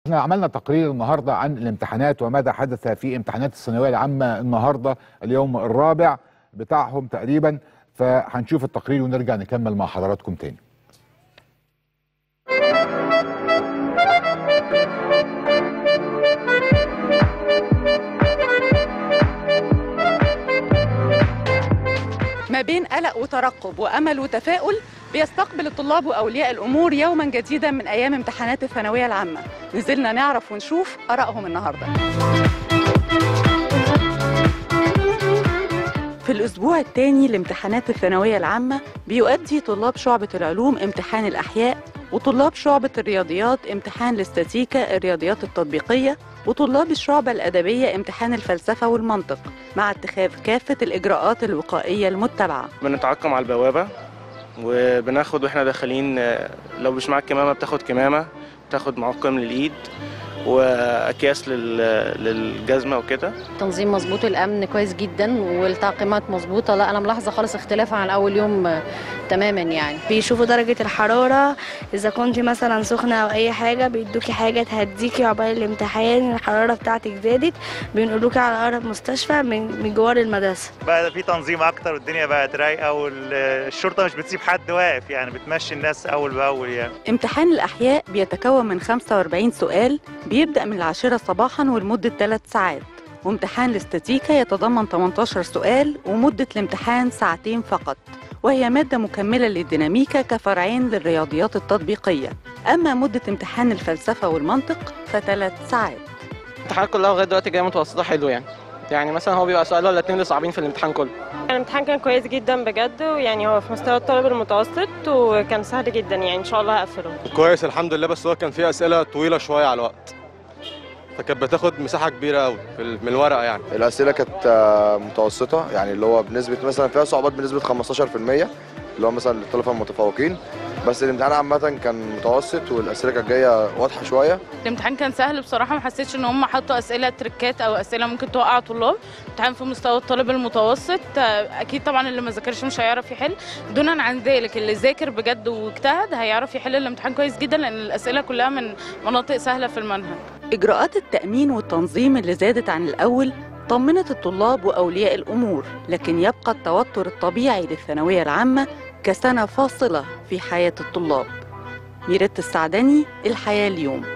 احنا عملنا تقرير النهارده عن الامتحانات وماذا حدث في امتحانات الثانويه العامه النهارده اليوم الرابع بتاعهم تقريبا فهنشوف التقرير ونرجع نكمل مع حضراتكم تاني ما بين قلق وترقب وامل وتفاؤل بيستقبل الطلاب واولياء الامور يوما جديدا من ايام امتحانات الثانويه العامه نزلنا نعرف ونشوف ارائهم النهارده في الأسبوع الثاني لامتحانات الثانوية العامة بيؤدي طلاب شعبة العلوم امتحان الأحياء وطلاب شعبة الرياضيات امتحان الاستاتيكا الرياضيات التطبيقية وطلاب الشعبة الأدبية امتحان الفلسفة والمنطق مع اتخاذ كافة الإجراءات الوقائية المتبعة بنتعقم على البوابة وبناخد واحنا داخلين آه، لو مش معاك كمامة بتاخد كمامة بتاخد معقم للإيد وأكياس لل- للجزمة وكده تنظيم مظبوط الامن كويس جدا والتعقيمات مظبوطه لا انا ملاحظه خالص اختلاف عن اول يوم آه، تماما يعني بيشوفوا درجة الحرارة إذا كنت مثلا سخنة أو أي حاجة بيدوكي حاجة تهديكي عقبال الامتحان الحرارة بتاعتك زادت بينقلوكي على أقرب مستشفى من من جوار المدرسة بقى في تنظيم اكتر والدنيا بقت رايقه والشرطه مش بتسيب حد واقف يعني بتمشي الناس اول باول يعني امتحان الأحياء بيتكون من 45 سؤال بيبدأ من العاشرة صباحا ولمدة 3 ساعات وامتحان الاستاتيكا يتضمن 18 سؤال ومدة الامتحان ساعتين فقط وهي مادة مكملة للديناميكا كفرعين للرياضيات التطبيقية أما مدة امتحان الفلسفة والمنطق فثلاث ساعات الامتحانات كلها لغايه دلوقتي جايه متوسطه حلو يعني يعني مثلا هو بيبقى سؤال ولا اتنين اللي صعبين في الامتحان كله الامتحان كان كويس جدا بجد ويعني هو في مستوى الطالب المتوسط وكان سهل جدا يعني ان شاء الله هقفله كويس الحمد لله بس هو كان فيه اسئله طويله شويه على الوقت فكانت بتاخد مساحه كبيره قوي في ال- من الورقه يعني الأسئلة كانت آه، متوسطة يعني اللي هو بنسبة مثلا فيها صعوبات بنسبة 15% اللي هو مثلا للطلبة المتفوقين بس الامتحان عامة كان متوسط والأسئلة كانت جاية واضحة شوية الامتحان كان سهل بصراحة ما حسيتش ان هم حطوا اسئلة تريكات او اسئلة ممكن توقع طلاب امتحان في مستوى الطالب المتوسط آه، اكيد طبعا اللي ما ذاكرش مش هيعرف يحل دونا عن ذلك اللي ذاكر بجد واجتهد هيعرف يحل الامتحان كويس جدا لان الاسئلة كلها من مناطق سهلة في المنهج إجراءات التأمين والتنظيم اللي زادت عن الأول طمنت الطلاب وأولياء الأمور لكن يبقى التوتر الطبيعي للثانوية العامة كسنة فاصلة في حياة الطلاب ميرت السعدني الحياة اليوم